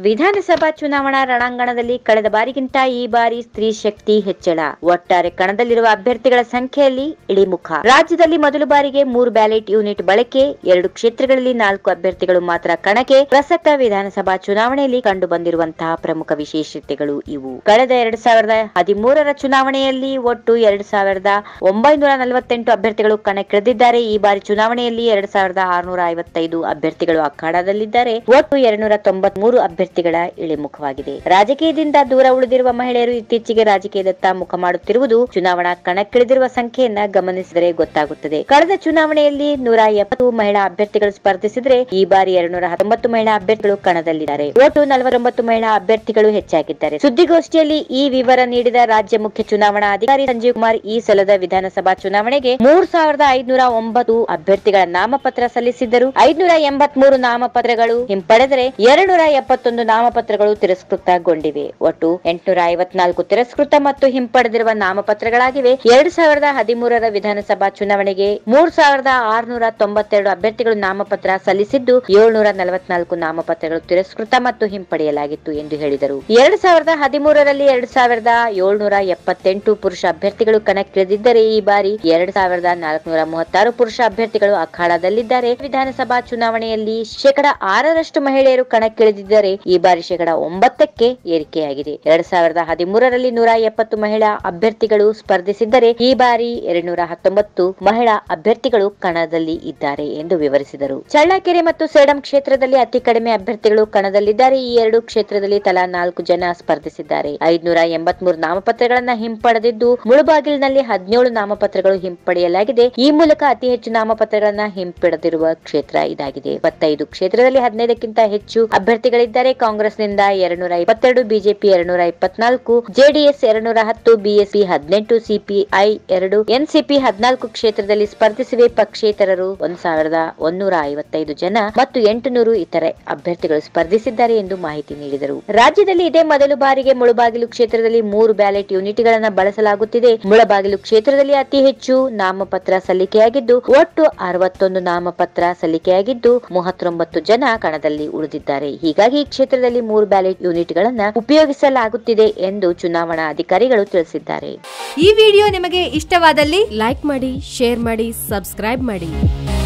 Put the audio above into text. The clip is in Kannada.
ವಿಧಾನಸಭಾ ಚುನಾವಣಾ ರಣಾಂಗಣದಲ್ಲಿ ಕಳೆದ ಬಾರಿಗಿಂತ ಈ ಬಾರಿ ಸ್ತ್ರೀ ಶಕ್ತಿ ಹೆಚ್ಚಳ ಒಟ್ಟಾರೆ ಕಣದಲ್ಲಿರುವ ಅಭ್ಯರ್ಥಿಗಳ ಸಂಖ್ಯೆಯಲ್ಲಿ ಇಳಿಮುಖ ರಾಜ್ಯದಲ್ಲಿ ಮೊದಲ ಬಾರಿಗೆ ಮೂರು ಬ್ಯಾಲೆಟ್ ಯೂನಿಟ್ ಬಳಕೆ ಎರಡು ಕ್ಷೇತ್ರಗಳಲ್ಲಿ ನಾಲ್ಕು ಅಭ್ಯರ್ಥಿಗಳು ಮಾತ್ರ ಕಣಕ್ಕೆ ಪ್ರಸಕ್ತ ವಿಧಾನಸಭಾ ಚುನಾವಣೆಯಲ್ಲಿ ಕಂಡು ಬಂದಿರುವಂತಹ ಪ್ರಮುಖ ವಿಶೇಷತೆಗಳು ಇವು ಕಳೆದ ಎರಡ್ ಸಾವಿರದ ಹದಿಮೂರರ ಚುನಾವಣೆಯಲ್ಲಿ ಒಟ್ಟು ಎರಡ್ ಸಾವಿರದ ಒಂಬೈನೂರ ನಲವತ್ತೆಂಟು ಅಭ್ಯರ್ಥಿಗಳು ಕಣಕ್ಕಿಳಿದಿದ್ದಾರೆ ಈ ಬಾರಿ ಚುನಾವಣೆಯಲ್ಲಿ ಎರಡ್ ಸಾವಿರದ ಆರುನೂರ ಐವತ್ತೈದು ಅಭ್ಯರ್ಥಿಗಳು ಅಖಾಡದಲ್ಲಿದ್ದಾರೆ ಒಟ್ಟು ಎರಡ್ನೂರ ತೊಂಬತ್ಮೂರು ಅಭ್ಯರ್ಥಿಗಳ ಇಳಿಮುಖವಾಗಿದೆ ರಾಜಕೀಯದಿಂದ ದೂರ ಉಳಿದಿರುವ ಮಹಿಳೆಯರು ಇತ್ತೀಚೆಗೆ ರಾಜಕೀಯದತ್ತ ಮುಖ ಮಾಡುತ್ತಿರುವುದು ಚುನಾವಣಾ ಕಣಕ್ಕಿಳಿದಿರುವ ಸಂಖ್ಯೆಯನ್ನ ಗಮನಿಸಿದರೆ ಗೊತ್ತಾಗುತ್ತದೆ ಕಳೆದ ಚುನಾವಣೆಯಲ್ಲಿ ನೂರ ಎಪ್ಪತ್ತು ಮಹಿಳಾ ಅಭ್ಯರ್ಥಿಗಳು ಸ್ಪರ್ಧಿಸಿದ್ರೆ ಈ ಬಾರಿ ಎರಡ್ನೂರ ಹತ್ತೊಂಬತ್ತು ಮಹಿಳಾ ಅಭ್ಯರ್ಥಿಗಳು ಕಣದಲ್ಲಿದ್ದಾರೆ ಒಟ್ಟು ನಲವತ್ತೊಂಬತ್ತು ಮಹಿಳಾ ಅಭ್ಯರ್ಥಿಗಳು ಹೆಚ್ಚಾಗಿದ್ದಾರೆ ಸುದ್ದಿಗೋಷ್ಠಿಯಲ್ಲಿ ಈ ವಿವರ ನೀಡಿದ ರಾಜ್ಯ ಮುಖ್ಯ ಚುನಾವಣಾ ಅಧಿಕಾರಿ ಸಂಜೀವ್ ಕುಮಾರ್ ಈ ಸಲದ ವಿಧಾನಸಭಾ ಚುನಾವಣೆಗೆ ಮೂರ್ ಸಾವಿರದ ಐದುನೂರ ಒಂಬತ್ತು ಅಭ್ಯರ್ಥಿಗಳ ನಾಮಪತ್ರ ಸಲ್ಲಿಸಿದ್ದರು ಐದುನೂರ ಎಂಬತ್ಮೂರು ನಾಮಪತ್ರಗಳು ಹಿಂಪಡೆದರೆ ಎರಡ್ನೂರ ಎಪ್ಪತ್ತೊಂದು ನಾಮಪತ್ರಗಳು ತಿರಸ್ಕೃತಗೊಂಡಿವೆ ಒಟ್ಟು ಎಂಟುನೂರ ಐವತ್ನಾಲ್ಕು ತಿರಸ್ಕೃತ ಮತ್ತು ಹಿಂಪಡೆದಿರುವ ನಾಮಪತ್ರಗಳಾಗಿವೆ ಎರಡ್ ಸಾವಿರದ ಹದಿಮೂರರ ವಿಧಾನಸಭಾ ಚುನಾವಣೆಗೆ ಮೂರ್ ಸಾವಿರದ ಆರುನೂರ ತೊಂಬತ್ತೆರಡು ಅಭ್ಯರ್ಥಿಗಳು ನಾಮಪತ್ರ ಸಲ್ಲಿಸಿದ್ದು ಏಳ್ನೂರ ನಲವತ್ನಾಲ್ಕು ನಾಮಪತ್ರಗಳು ತಿರಸ್ಕೃತ ಮತ್ತು ಹಿಂಪಡೆಯಲಾಗಿತ್ತು ಎಂದು ಹೇಳಿದರು ಎರಡ್ ಸಾವಿರದ ಹದಿಮೂರರಲ್ಲಿ ಎರಡ್ ಸಾವಿರದ ಏಳ್ನೂರ ಎಪ್ಪತ್ತೆಂಟು ಪುರುಷ ಅಭ್ಯರ್ಥಿಗಳು ಕಣಕ್ಕಿಳಿದಿದ್ದರೆ ಈ ಬಾರಿ ಎರಡ್ ಸಾವಿರದ ನಾಲ್ಕುನೂರ ಮೂವತ್ತಾರು ಪುರುಷ ಅಭ್ಯರ್ಥಿಗಳು ಅಖಾಡದಲ್ಲಿದ್ದಾರೆ ವಿಧಾನಸಭಾ ಚುನಾವಣೆಯಲ್ಲಿ ಶೇಕಡ ಆರರಷ್ಟು ಮಹಿಳೆಯರು ಕಣಕ್ಕಿಳಿದಿದ್ದರೆ ಈ ಬಾರಿ ಶೇಕಡ ಒಂಬತ್ತಕ್ಕೆ ಏರಿಕೆಯಾಗಿದೆ ಎರಡ್ ಸಾವಿರದ ಹದಿಮೂರರಲ್ಲಿ ನೂರ ಎಪ್ಪತ್ತು ಮಹಿಳಾ ಅಭ್ಯರ್ಥಿಗಳು ಸ್ಪರ್ಧಿಸಿದ್ದರೆ ಈ ಬಾರಿ ಎರಡ್ನೂರ ಹತ್ತೊಂಬತ್ತು ಮಹಿಳಾ ಅಭ್ಯರ್ಥಿಗಳು ಕಣದಲ್ಲಿ ಇದ್ದಾರೆ ಎಂದು ವಿವರಿಸಿದರು ಚಳ್ಳಕೆರೆ ಮತ್ತು ಸೇಡಂ ಕ್ಷೇತ್ರದಲ್ಲಿ ಅತಿ ಕಡಿಮೆ ಅಭ್ಯರ್ಥಿಗಳು ಕಣದಲ್ಲಿದ್ದಾರೆ ಈ ಎರಡು ಕ್ಷೇತ್ರದಲ್ಲಿ ತಲಾ ನಾಲ್ಕು ಜನ ಸ್ಪರ್ಧಿಸಿದ್ದಾರೆ ಐದುನೂರ ಎಂಬತ್ಮೂರು ನಾಮಪತ್ರಗಳನ್ನ ಹಿಂಪಡೆದಿದ್ದು ಮುಳುಬಾಗಿಲಿನಲ್ಲಿ ಹದಿನೇಳು ನಾಮಪತ್ರಗಳು ಹಿಂಪಡೆಯಲಾಗಿದೆ ಈ ಮೂಲಕ ಅತಿ ಹೆಚ್ಚು ನಾಮಪತ್ರಗಳನ್ನ ಹಿಂಪಡೆದಿರುವ ಕ್ಷೇತ್ರ ಇದಾಗಿದೆ ಇಪ್ಪತ್ತೈದು ಕ್ಷೇತ್ರದಲ್ಲಿ ಹದಿನೈದಕ್ಕಿಂತ ಹೆಚ್ಚು ಅಭ್ಯರ್ಥಿಗಳಿದ್ದಾರೆ ಕಾಂಗ್ರೆಸ್ನಿಂದ ಎರಡ್ನೂರ ಇಪ್ಪತ್ತೆರಡು ಬಿಜೆಪಿ ಎರಡ್ನೂರ ಇಪ್ಪತ್ನಾಲ್ಕು ಜೆಡಿಎಸ್ ಎರಡ್ನೂರ ಹತ್ತು ಬಿಎಸ್ಪಿ ಹದಿನೆಂಟು ಸಿಪಿಐ ಎರಡು ಎನ್ಸಿಪಿ ಹದಿನಾಲ್ಕು ಕ್ಷೇತ್ರದಲ್ಲಿ ಸ್ಪರ್ಧಿಸಿವೆ ಪಕ್ಷೇತರರು ಒಂದ್ ಸಾವಿರದ ಒಂದೂರ ಐವತ್ತೈದು ಜನ ಮತ್ತು ಎಂಟುನೂರು ಇತರೆ ಅಭ್ಯರ್ಥಿಗಳು ಸ್ಪರ್ಧಿಸಿದ್ದಾರೆ ಎಂದು ಮಾಹಿತಿ ನೀಡಿದರು ರಾಜ್ಯದಲ್ಲಿ ಇದೇ ಮೊದಲು ಬಾರಿಗೆ ಮುಳುಬಾಗಿಲು ಕ್ಷೇತ್ರದಲ್ಲಿ ಮೂರು ಬ್ಯಾಲೆಟ್ ಯೂನಿಟ್ಗಳನ್ನ ಬಳಸಲಾಗುತ್ತಿದೆ ಮುಳಬಾಗಿಲು ಕ್ಷೇತ್ರದಲ್ಲಿ ಅತಿ ಹೆಚ್ಚು ನಾಮಪತ್ರ ಸಲ್ಲಿಕೆಯಾಗಿದ್ದು ಒಟ್ಟು ಅರವತ್ತೊಂದು ನಾಮಪತ್ರ ಸಲ್ಲಿಕೆಯಾಗಿದ್ದು ಮೂವತ್ತೊಂಬತ್ತು ಜನ ಕಣದಲ್ಲಿ ಉಳಿದಿದ್ದಾರೆ ಹೀಗಾಗಿ ಈ ಕ್ಷೇತ್ರದಲ್ಲಿ ಮೂರು ಬ್ಯಾಲೆಟ್ ಯೂನಿಟ್ಗಳನ್ನ ಉಪಯೋಗಿಸಲಾಗುತ್ತಿದೆ ಎಂದು ಚುನಾವಣಾ ಅಧಿಕಾರಿಗಳು ತಿಳಿಸಿದ್ದಾರೆ ಈ ವಿಡಿಯೋ ನಿಮಗೆ ಇಷ್ಟವಾದಲ್ಲಿ ಲೈಕ್ ಮಾಡಿ ಶೇರ್ ಮಾಡಿ ಸಬ್ಸ್ಕ್ರೈಬ್ ಮಾಡಿ